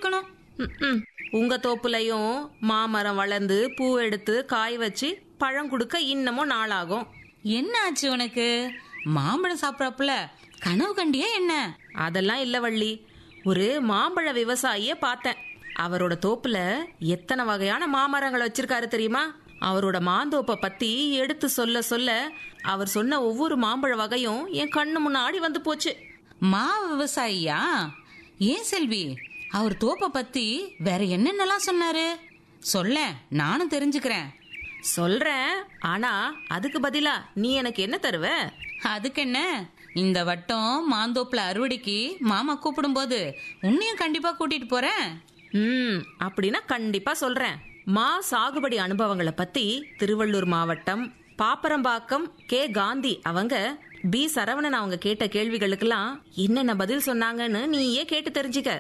இருக்கணும் ம்ம். உங்க தோப்புலயும் மாமரம் வளர்ந்து பூ எடுத்து காய் வச்சு பழம் கொடுக்க இன்னமும் நாளாகும் என்ன ஆச்சு உனக்கு மாம்பழம் சாப்பிடறப்பல கனவு கண்டியா என்ன அதெல்லாம் இல்ல வள்ளி ஒரு மாம்பழ விவசாயிய பார்த்தேன் அவரோட தோப்புல எத்தனை வகையான மாமரங்கள் வச்சிருக்காரு தெரியுமா அவரோட மாந்தோப்பை பத்தி எடுத்து சொல்ல சொல்ல அவர் சொன்ன ஒவ்வொரு மாம்பழ வகையும் என் கண்ணு முன்னாடி வந்து போச்சு மா விவசாயியா ஏன் செல்வி அவர் தோப்ப பத்தி வேற என்னென்னலாம் சொன்னாரு சொல்ல நானும் தெரிஞ்சுக்கிறேன் சொல்றேன் ஆனா அதுக்கு பதிலா நீ எனக்கு என்ன தருவ அதுக்கு என்ன இந்த வட்டம் மாந்தோப்புல அறுவடைக்கு மாமா கூப்பிடும்போது உன்னையும் கண்டிப்பா கூட்டிட்டு போறேன் ம் அப்படின்னா கண்டிப்பா சொல்றேன் மா சாகுபடி அனுபவங்களை பத்தி திருவள்ளூர் மாவட்டம் பாப்பரம்பாக்கம் கே காந்தி அவங்க பி சரவணன் அவங்க கேட்ட கேள்விகளுக்கெல்லாம் என்னென்ன பதில் சொன்னாங்கன்னு நீயே கேட்டு தெரிஞ்சுக்க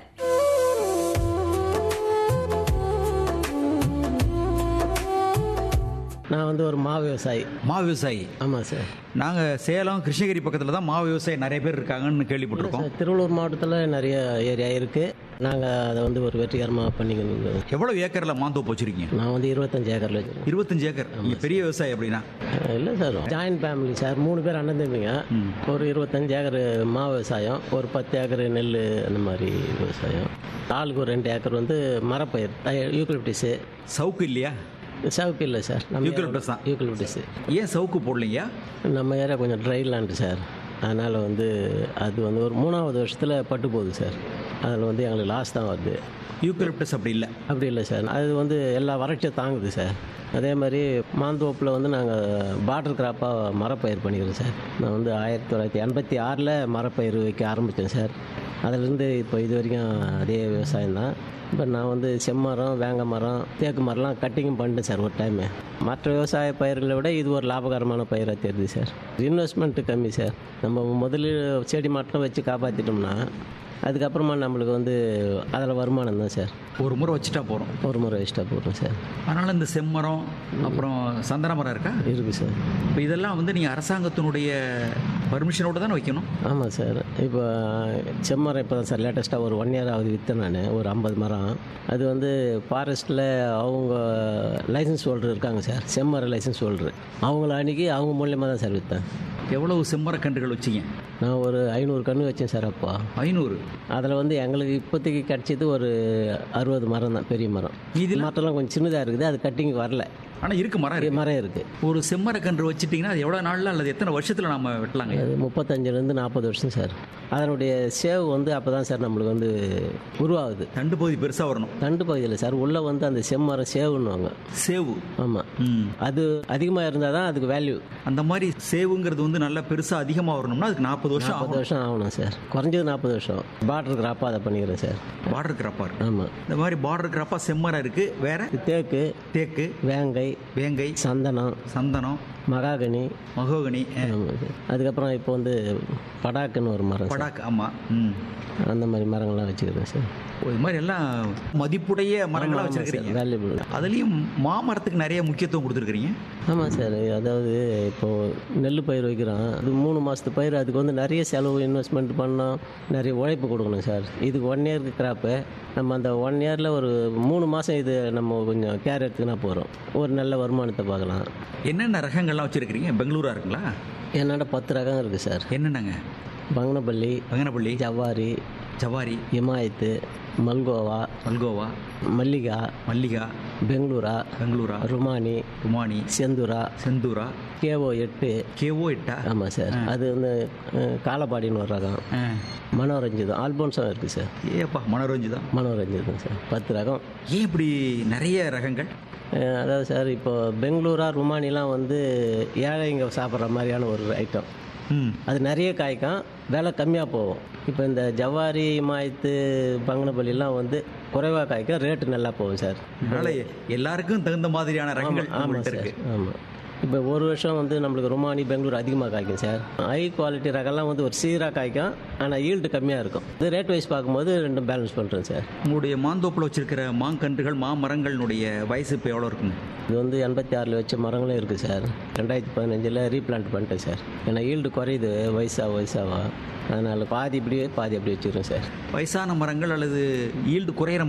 நான் வந்து ஒரு மா விவசாயி மா விவசாயி ஆமாம் சார் நாங்கள் சேலம் கிருஷ்ணகிரி பக்கத்தில் தான் மா விவசாயி நிறைய பேர் இருக்காங்கன்னு கேள்விப்பட்டிருக்கோம் சார் திருவள்ளூர் மாவட்டத்தில் நிறைய ஏரியா இருக்குது நாங்கள் அதை வந்து ஒரு வெற்றிகரமாக பண்ணிக்கணும் எவ்வளோ ஏக்கரில் மாந்தோப்பு வச்சிருக்கீங்க நான் வந்து இருபத்தஞ்சு ஏக்கரில் வச்சுருக்கேன் இருபத்தஞ்சு ஏக்கர் நீங்கள் பெரிய விவசாயி அப்படின்னா இல்லை சார் ஜாயின்ட் ஃபேமிலி சார் மூணு பேர் அண்ணன் தம்பிங்க ஒரு இருபத்தஞ்சு ஏக்கர் மா விவசாயம் ஒரு பத்து ஏக்கர் நெல் அந்த மாதிரி விவசாயம் ஆளுக்கு ஒரு ரெண்டு ஏக்கர் வந்து மரப்பயிர் யூக்கலிப்டிஸு சவுக்கு இல்லையா சவுக்கு இல்லை சார் நம்ம யூக்கலிப்டஸ் தான் யூக்கலிப்டிஸு ஏன் சவுக்கு போடலையா நம்ம ஏரியா கொஞ்சம் ட்ரை லேண்டு சார் அதனால் வந்து அது வந்து ஒரு மூணாவது வருஷத்தில் பட்டு போகுது சார் அதில் வந்து எங்களுக்கு லாஸ் தான் வருது யூக்கலிப்டஸ் அப்படி இல்லை அப்படி இல்லை சார் அது வந்து எல்லா வறட்சியும் தாங்குது சார் அதே மாதிரி மாந்தோப்பில் வந்து நாங்கள் பார்டர் கிராப்பாக மரப்பயிர் பண்ணிக்கிறோம் சார் நான் வந்து ஆயிரத்தி தொள்ளாயிரத்தி எண்பத்தி ஆறில் மரப்பயிர் வைக்க ஆரம்பித்தேன் சார் அதிலிருந்து இப்போ இது வரைக்கும் அதே விவசாயம் தான் இப்போ நான் வந்து செம்மரம் வேங்க மரம் தேக்கு மரம்லாம் கட்டிங்கும் பண்ணிட்டேன் சார் ஒரு டைமு மற்ற விவசாய பயிர்களை விட இது ஒரு லாபகரமான பயிராக தெரியுது சார் இன்வெஸ்ட்மெண்ட்டு கம்மி சார் நம்ம முதலில் செடி மட்டும் வச்சு காப்பாற்றிட்டோம்னா அதுக்கப்புறமா நம்மளுக்கு வந்து அதில் வருமானம் தான் சார் ஒரு முறை வச்சுட்டா போகிறோம் ஒரு முறை எக்ஸ்ட்ரா போடுறோம் சார் அதனால் இந்த செம்மரம் அப்புறம் சந்தன மரம் இருக்கா இருக்குது சார் இப்போ இதெல்லாம் வந்து நீங்கள் அரசாங்கத்தினுடைய பர்மிஷனோட தானே வைக்கணும் ஆமாம் சார் இப்போ செம்மரம் இப்போ தான் சார் லேட்டஸ்ட்டாக ஒரு ஒன் இயர் ஆகுது விற்றேன் நான் ஒரு ஐம்பது மரம் அது வந்து ஃபாரஸ்ட்டில் அவங்க லைசன்ஸ் ஹோல்டர் இருக்காங்க சார் செம்மரம் லைசன்ஸ் ஹோல்டர் அவங்கள அன்றைக்கி அவங்க மூலியமாக தான் சார் விற்றேன் எவ்வளவு செம்மரக்கன்றுகள் வச்சிங்க நான் ஒரு ஐநூறு கன்று வச்சேன் சார் அப்போ ஐநூறு அதில் வந்து எங்களுக்கு இப்போதைக்கு கிடச்சது ஒரு அறுபது மரம் தான் பெரிய மரம் மீதிலாம்? மரத்தெல்லாம் கொஞ்சம் சின்னதாக இருக்குது அது கட்டிங் வரல ஆனால் இருக்கு மரம் இருக்கு மரம் இருக்குது ஒரு செம்மரக்கன்று வச்சிட்டிங்கன்னா அது எவ்வளோ நாளில் அல்லது எத்தனை வருஷத்தில் நம்ம வெட்டலாங்க அது முப்பத்தஞ்சுலேருந்து நாற்பது வருஷம் சார் அதனுடைய சேவ் வந்து அப்போ தான் சார் நம்மளுக்கு வந்து உருவாகுது தண்டு பகுதி பெருசாக வரணும் தண்டு பகுதியில் சார் உள்ளே வந்து அந்த செம்மரம் சேவுன்னுவாங்க சேவு ஆமாம் ம் அது அதிகமாக இருந்தால் தான் அதுக்கு வேல்யூ அந்த மாதிரி சேவுங்கிறது வந்து நல்லா பெருசாக அதிகமாக வரணும்னா அதுக்கு நாற்பது வருஷம் நாற்பது ஆகும் வருஷம் ஆகணும் சார் குறைஞ்சது நாற்பது வருஷம் பார்டர் கிராப்பாக அதை பண்ணிக்கிறேன் சார் பார்டர் கிராப்பாக இருக்கு ஆமாம் இந்த மாதிரி பார்டர் கிராப்பாக செம்மரம் இருக்கு வேற தேக்கு தேக்கு வேங்கை வேங்கை சந்தனம் சந்தனம் மகாகனி மகோகனி அஹ், ஆமாம் சார். அதுக்கப்புறம் இப்போ வந்து படாக்குன்னு ஒரு மரம் சார். படாக் ஆமாம் ம் அந்த மாதிரி மரங்கள்லாம் வச்சுக்கிறேன் சார் ஓ, இது மாதிரி எல்லாம் மதிப்புடைய மரங்களாக வச்சிருக்கிறீங்க வேல்யூபிள் அதுலேயும் மாமரத்துக்கு நிறைய முக்கியத்துவம் கொடுத்துருக்குறீங்க ஆமாம் சார் அதாவது இப்போது நெல் பயிர் வைக்கிறோம் அது மூணு மாதத்து பயிர் அதுக்கு வந்து நிறைய செலவு இன்வெஸ்ட்மெண்ட் பண்ணோம் நிறைய உழைப்பு கொடுக்கணும் சார் இதுக்கு ஒன் இயருக்கு கிராப்பு நம்ம அந்த ஒன் இயரில் ஒரு மூணு மாதம் இது நம்ம கொஞ்சம் கேர் எடுத்துக்கினா போகிறோம் ஒரு நல்ல வருமானத்தை பார்க்கலாம் என்னென்ன ரகங்கள்லாம் வச்சிருக்கிறீங்க பெங்களூரா இருக்குங்களா என்னோட பத்து ரகம் இருக்குது சார் என்னென்னங்க பங்கனப்பள்ளி பங்கனப்பள்ளி ஜவ்வாரி ஜவாரி இமாயத்து மல்கோவா மல்கோவா மல்லிகா மல்லிகா பெங்களூரா பெங்களூரா ருமானி ருமானி செந்தூரா செந்தூரா கேஓ எட்டு கேஓ எட்டா ஆமாம் சார் அது வந்து அஹ், காலப்பாடின்னு ஒரு ரகம் ஆ. மனோரஞ்சிதம் ஆல்போன்ஸும் இருக்குது சார் ஏப்பா மனோரஞ்சு தான் மனோரஞ்சிதம் சார் பத்து ரகம் ஏன் இப்படி நிறைய ரகங்கள் அஹ், அதாவது சார் இப்போ பெங்களூரா ருமானிலாம் வந்து ஏழைங்க சாப்பிட்ற மாதிரியான ஒரு ஐட்டம் ம் அது நிறைய காய்க்கும் விலை கம்மியாக போகும் இப்போ இந்த ஜவாரி மாயத்து பங்கனப்பள்ளிலாம் வந்து குறைவாக காய்க்கும் ரேட்டு நல்லா போகும் சார் அதனால எல்லாருக்கும் தகுந்த மாதிரியான ரகங்கள் ஆமாம் உங்கள்கிட்ட சார் இருக்கு ஆமாம் இப்போ ஒரு வருஷம் வந்து நம்மளுக்கு ருமானி பெங்களூர் அதிகமாக காய்க்கும் சார் ஹை குவாலிட்டி ரகம்லாம் வந்து ஒரு சீராக காய்க்கும் ஆனால் ஈல்டு கம்மியாக இருக்கும் இது ரேட் வைஸ் பார்க்கும்போது ரெண்டும் பேலன்ஸ் பண்ணுறேன் சார் உங்களுடைய மாந்தோப்பில் வச்சிருக்கிற மாங்கன்றுகள் மாமரங்களுடைய வயசு இப்போ எவ்வளோ இருக்குங்க இது வந்து எண்பத்தி ஆறில் வச்ச மரங்களும் இருக்குது சார் ரெண்டாயிரத்தி பதினஞ்சில் ரீப்ளான்ட் பண்ணிட்டேன் சார் ஏன்னா ஈல்டு குறையுது வயசாக வயசாக அதனால் பாதி இப்படியே பாதி அப்படி வச்சுக்கிறேன் சார் வயசான மரங்கள் அல்லது ஈல்டு குறையிற